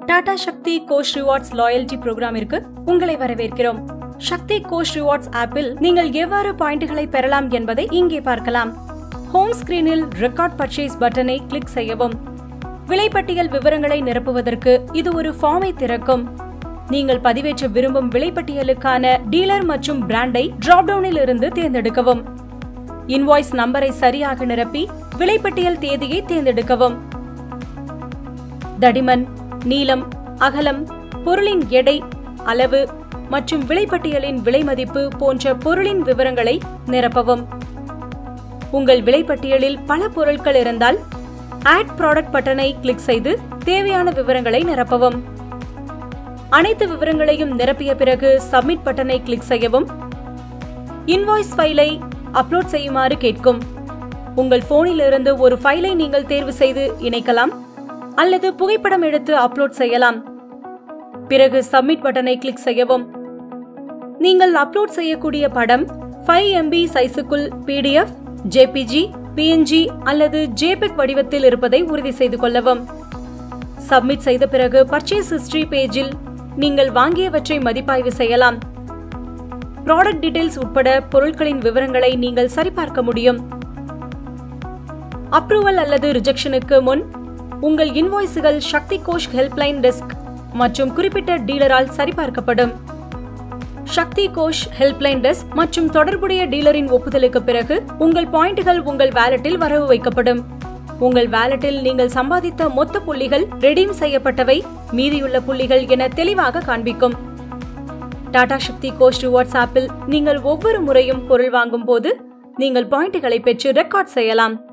Tata Shakti Ghosh rewards loyalty ப்ரோக்ராமிற்கு உங்களை வரவேற்கிறோம் சக்தி கோஷ் ரிவார்ட்ஸ் ஆப்பில் நீங்கள் எவ்வாறு பாயிண்டுகளை பெறலாம் என்பதை இங்கே பார்க்கலாம் ஹோம் ஸ்கிரீனில் ரெக்கார்ட் பர்ச்சேஸ் பட்டனை கிளிக் செய்யவும் விலைப்பட்டியல் விவரங்களை நிரப்புவதற்கு இது ஒரு ஃபார்மை திறக்கும் நீங்கள் பதிவேற்ற விரும்பும் விலைப்பட்டியலுக்கான டீலர் மற்றும் பிராண்டை டிராப்டவுனில் இருந்து தேர்ந்தெடுக்கவும் இன்வாய்ஸ் நம்பரை சரியாக நிரப்பி விலைப்பட்டியல் தேதியை தேர்ந்தெடுக்கவும் தடிமன் நீளம் அகலம் பொருளின் எடை அளவு மற்றும் விலைப்பட்டியலின் விலை மதிப்பு போன்ற பொருளின் விவரங்களை நிரப்பவும் உங்கள் விலைப்பட்டியலில் பல பொருட்கள் இருந்தால் ஆட் ப்ராடக்ட் பட்டனை கிளிக் செய்து தேவையான விவரங்களை நிரப்பவும் அனைத்து விவரங்களையும் நிரப்பிய பிறகு சப்மிட் பட்டனை கிளிக் செய்யவும் இன்வாய்ஸ் ஃபைலை அப்லோட் செய்யுமாறு கேட்கும் உங்கள் போனில் இருந்து ஒரு ஃபைலை நீங்கள் தேர்வு செய்து இணைக்கலாம் அல்லது புகைப்படம் எடுத்து அப்லோட் செய்யலாம் பிறகு சப்மிட் பட்டனை கிளிக் செய்யவும் நீங்கள் அப்லோட் செய்யக்கூடிய படம் ஃபைவ் எம்பி சைஸுக்குள் பிடிஎஃப் ஜேபிஜி பிஎன்ஜி அல்லது ஜேபெக் வடிவத்தில் இருப்பதை உறுதி செய்து கொள்ளவும் சப்மிட் செய்த பிறகு பர்ச்சேஸ் ஹிஸ்டரி பேஜில் நீங்கள் வாங்கியவற்றை மதிப்பாய்வு செய்யலாம் ப்ராடக்ட் டீடைல்ஸ் உட்பட பொருட்களின் விவரங்களை நீங்கள் சரிபார்க்க முடியும் அப்ரூவல் அல்லது ரிஜெக்ஷனுக்கு முன் உங்கள் இன்வாய்ஸுகள் சக்தி கோஷ் ஹெல்ப்லைன் டெஸ்க் மற்றும் குறிப்பிட்ட டீலரால் சரிபார்க்கப்படும் சக்தி கோஷ் ஹெல்ப்லைன் டெஸ்க் மற்றும் தொடர்புடைய டீலரின் ஒப்புதலுக்கு பிறகு உங்கள் பாயிண்டுகள் உங்கள் வேலட்டில் வரவு வைக்கப்படும் உங்கள் வேலட்டில் நீங்கள் சம்பாதித்த மொத்த புள்ளிகள் ரெடீம் செய்யப்பட்டவை மீதியுள்ள புள்ளிகள் என தெளிவாக காண்பிக்கும் டாடா சக்தி கோஷ் ரிவார்ட்ஸ் ஆப்பில் நீங்கள் ஒவ்வொரு முறையும் பொருள் வாங்கும் போது நீங்கள் பாயிண்டுகளை பெற்று ரெக்கார்ட் செய்யலாம்